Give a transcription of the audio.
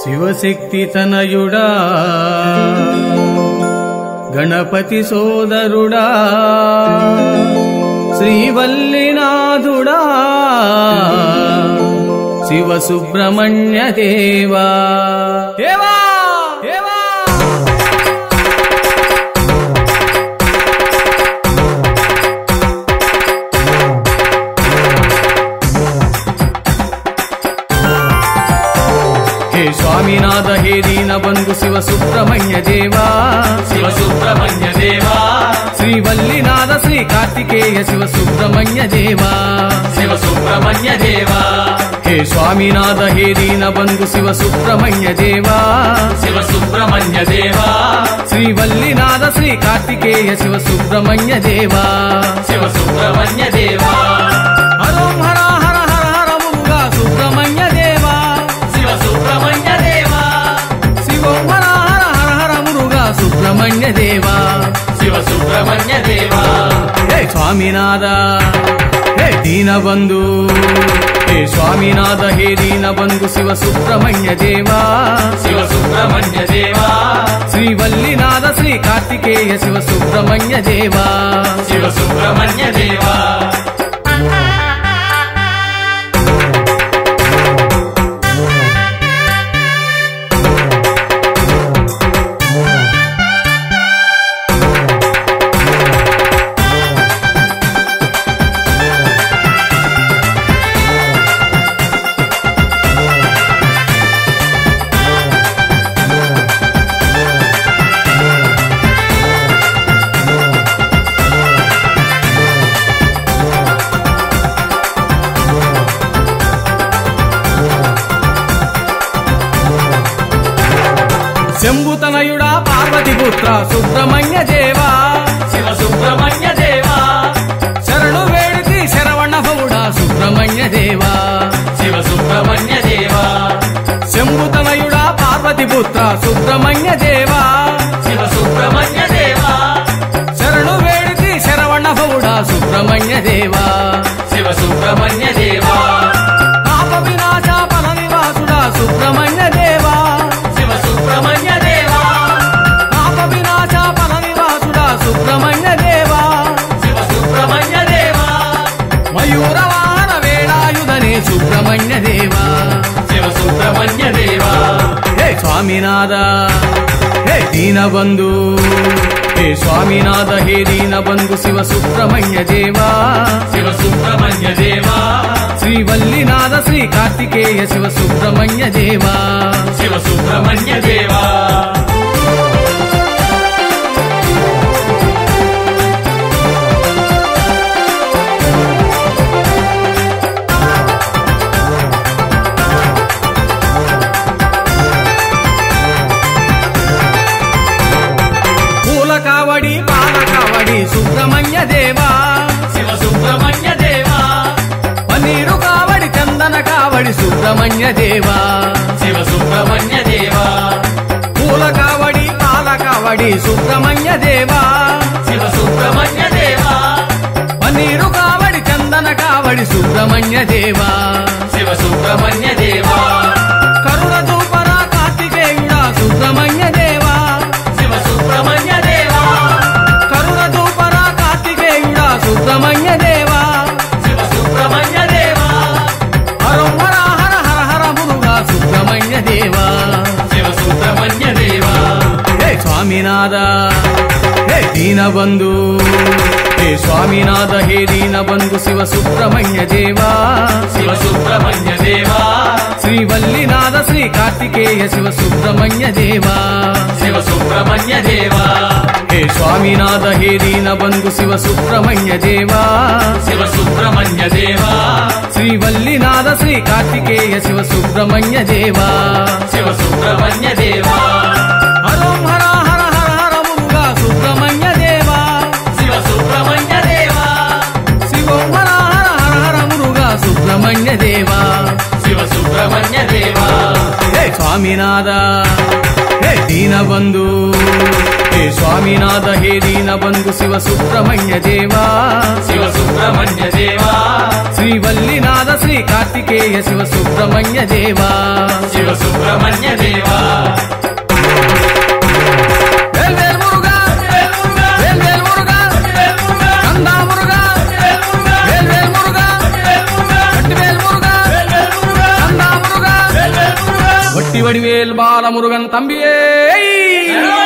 శివశక్తి తనయుడా గణపతి సోదరుడా శ్రీవల్లినాథుడా శివ సుబ్రహ్మణ్య దేవా దేవా దేవా హే స్వామినాథ హే దీన బంధు శివ సుబ్రహ్మణ్య దేవా శివ సుబ్రహ్మణ్య దేవా శ్రీవల్లినాథ శ్రీ కార్తికేయ శివ సుబ్రహ్మణ్య దేవా శివ సుబ్రహ్మణ్య దేవా హే స్వామినాథ హే దీన బంధు శివ సుబ్రహ్మణ్య దేవా శివ సుబ్రహ్మణ్య దేవా శ్రీవల్లినాథ శ్రీ కార్తికేయ శివ సుబ్రహ్మణ్య దేవా శివ సుబ్రహ్మణ్య దేవా హరోం హర హర హర హర మురుగా సుబ్రహ్మణ్య దేవా శివ సుబ్రహ్మణ్య దేవా శివోం హర హర హర హర మురుగా సుబ్రహ్మణ్య దేవా శివ సుబ్రహ్మణ్య దేవా హే స్వామినాథ హే దీనబంధు హే స్వామినాథ హే దీనబంధు శివ సుబ్రహ్మణ్య దేవా శివ సుబ్రహ్మణ్య దేవా శ్రీవల్లినాథ శ్రీ కార్తికేయ శివ సుబ్రహ్మణ్య దేవా శివ సుబ్రహ్మణ్య దేవా శంభుతనయుడా పార్వతిపుత్ర సుబ్రహ్మణ్య దేవా శివ సుబ్రహ్మణ్య దేవా శరణు వేడితి శరవణ భవుడా సుబ్రహ్మణ్య దేవా శివ సుబ్రహ్మణ్య దేవా శంభుతనయుడా పార్వతిపుత్ర సుబ్రహ్మణ్య దేవా శివ సుబ్రహ్మణ్య దేవా శరణు వేడితి శరవణ భవుడా సుబ్రహ్మణ్య దేవా శివ సుబ్రహ్మణ్య దేవా పాప వినాశ ఫల నివాసుడా సుబ్రహ్మణ్య దేవా శివ సుబ్రహ్మణ్య దేవా పాప వినాశ ఫల నివాసుడా సుబ్రహ్మణ్య దేవా శివ సుబ్రహ్మణ్య దేవా మయూర వాహన వేళాయుధనే సుబ్రహ్మణ్య దేవా శివ సుబ్రహ్మణ్య దేవా హే స్వామినాథ హే దీనబంధు హే స్వామినాథ హే దీనబంధు శివ సుబ్రహ్మణ్య దేవా శివ సుబ్రహ్మణ్య దేవా శ్రీవల్లినాథ శ్రీ కార్తికేయ శివ సుబ్రహ్మణ్య దేవా శివ సుబ్రహ్మణ్య దేవా పూల కావడి పాల కావడి సుబ్రహ్మణ్య దేవా శివ సుబ్రహ్మణ్య దేవా పన్నీరు కావడి చందన కావడి సుబ్రహ్మణ్య దేవా శివ సుబ్రహ్మణ్య దేవా పూల కావడి పాల కావడి సుబ్రహ్మణ్య దేవా శివ సుబ్రహ్మణ్య దేవా పన్నీరు కావడి చందన కావడి సుబ్రహ్మణ్య దేవా శివ సుబ్రహ్మణ్య దేవా కరుణ దూపర కార్తికేయుడా సుబ్రహ్మణ్య దేవా శివ సుబ్రహ్మణ్య దేవా కరుణ దూపర కార్తికేయుడా సుబ్రహ్మణ్య దేవా శివ సుబ్రహ్మణ్య దేవా హరం హర హర హర హర మురుగా సుబ్రహ్మణ్య దేవా శివ సుబ్రహ్మణ్య దేవా హే స్వామినాథ హే దీనబంధు హే స్వామినాథ హే దీనబంధు శివ సుబ్రహ్మణ్య దేవా శివ సుబ్రహ్మణ్య దేవా శ్రీవల్లినాథ శ్రీ కార్తికేయ శివ సుబ్రహ్మణ్య దేవా శివ సుబ్రహ్మణ్య దేవా హే స్వామినాథ హే దీనబంధు శివ సుబ్రహ్మణ్య దేవా శివ సుబ్రహ్మణ్య దేవా శ్రీవల్లినాథ శ్రీ కార్తికేయ శివ సుబ్రహ్మణ్య దేవా శివ సుబ్రహ్మణ్య దేవా హరోం హర హర హర హర మురుగా సుబ్రహ్మణ్య దేవా శివ సుబ్రహ్మణ్య దేవా శివోం హర హర హర హర మురుగా సుబ్రహ్మణ్య దేవా శివ సుబ్రహ్మణ్య దేవా హే స్వామినాథ హే దీనబంధు హే స్వామినాథ హే దీనబంధు శివ సుబ్రహ్మణ్య దేవా శివ సుబ్రహ్మణ్య దేవా శ్రీవల్లినాథ శ్రీ కార్తికేయ శివ సుబ్రహ్మణ్య దేవా శివ సుబ్రహ్మణ్య దేవా వేల్ వేల్ మురుగా వేల్ వేల్ మురుగా కందా మురుగా వేల్ వేల్ మురుగా గట్టి వేల్ మురుగా కందా మురుగా వట్టి వడివేల్ బాల మురుగన్ తంబియే